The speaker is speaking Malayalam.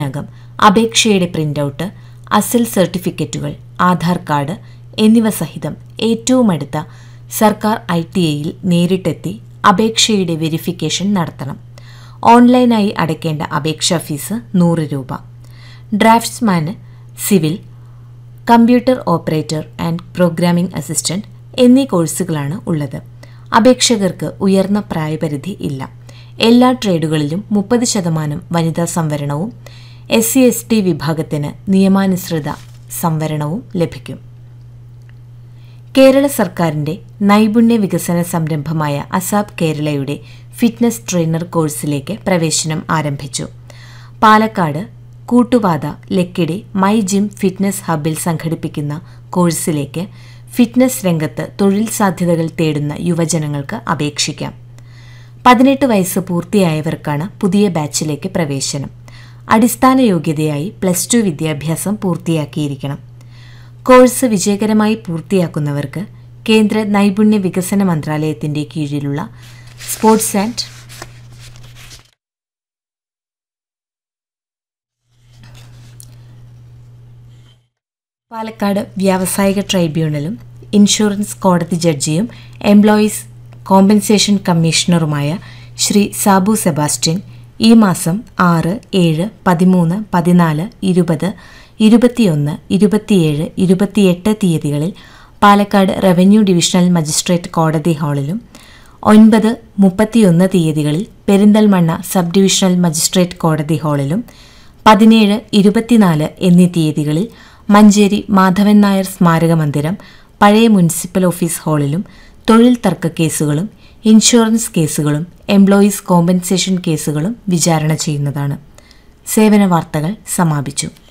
നകം അപേക്ഷയുടെ പ്രിന്റൌട്ട് അസൽ സർട്ടിഫിക്കറ്റുകൾ ആധാർ കാർഡ് എന്നിവ സഹിതം ഏറ്റവും അടുത്ത സർക്കാർ ഐ ടി ഐയിൽ നേരിട്ടെത്തി അപേക്ഷയുടെ വെരിഫിക്കേഷൻ നടത്തണം ഓൺലൈനായി അടയ്ക്കേണ്ട അപേക്ഷാ ഫീസ് നൂറ് രൂപ ഡ്രാഫ്റ്റ്സ്മാന് civil computer operator and programming assistant എന്നീ കോഴ്സുകളാണ് ഉള്ളത് അപേക്ഷകർക്ക് ഉയർന്ന പ്രായപരിധി ഇല്ല എല്ലാ ട്രേഡുകളിലും മുപ്പത് ശതമാനം വനിതാ സംവരണവും എസ് സി എസ് ടി വിഭാഗത്തിന് നിയമാനുസൃത സംവരണവും ലഭിക്കും കേരള സർക്കാരിന്റെ നൈപുണ്യ വികസന സംരംഭമായ അസാബ് കേരളയുടെ ഫിറ്റ്നസ് ട്രെയിനർ കോഴ്സിലേക്ക് പ്രവേശനം ആരംഭിച്ചു Palakkad Koottupatha Lakkidi my gym fitness ഹബിൽ സംഘടിപ്പിക്കുന്ന കോഴ്സിലേക്ക് ഫിറ്റ്നസ് രംഗത്ത് തൊഴിൽ സാധ്യതകൾ തേടുന്ന യുവജനങ്ങൾക്ക് അപേക്ഷിക്കാം പതിനെട്ട് വയസ്സ് പൂർത്തിയായവർക്കാണ് പുതിയ ബാച്ചിലേക്ക് പ്രവേശനം അടിസ്ഥാന യോഗ്യതയായി പ്ലസ് ടു വിദ്യാഭ്യാസം പൂർത്തിയാക്കിയിരിക്കണം കോഴ്സ് വിജയകരമായി പൂർത്തിയാക്കുന്നവർക്ക് കേന്ദ്ര നൈപുണ്യ വികസന മന്ത്രാലയത്തിന്റെ കീഴിലുള്ള സ്പോർട്സ് ആൻഡ് പാലക്കാട് വ്യാവസായിക ട്രൈബ്യൂണലും ഇൻഷുറൻസ് കോടതി ജഡ്ജിയും എംപ്ലോയീസ് കോമ്പൻസേഷൻ കമ്മീഷണറുമായ ശ്രീ സാബു സെബാസ്റ്റ്യൻ ഈ മാസം ആറ് ഏഴ് പതിമൂന്ന് പതിനാല് ഇരുപത് ഇരുപത്തിയൊന്ന് ഇരുപത്തിയേഴ് ഇരുപത്തിയെട്ട് തീയതികളിൽ പാലക്കാട് റവന്യൂ ഡിവിഷണൽ മജിസ്ട്രേറ്റ് കോടതി ഹാളിലും ഒൻപത് മുപ്പത്തിയൊന്ന് തീയതികളിൽ പെരിന്തൽമണ്ണ സബ് ഡിവിഷണൽ മജിസ്ട്രേറ്റ് കോടതി ഹാളിലും പതിനേഴ് ഇരുപത്തിനാല് എന്നീ തീയതികളിൽ മഞ്ചേരി മാധവൻ നായർ സ്മാരക മന്ദിരം പഴയ മുനിസിപ്പൽ ഓഫീസ് ഹാളിലും തൊഴിൽ തർക്ക കേസുകളും ഇൻഷുറൻസ് കേസുകളും എംപ്ലോയീസ് കോമ്പൻസേഷൻ കേസുകളും വിചാരണ ചെയ്യുന്നതാണ് സേവന വാർത്തകൾ സമാപിച്ചു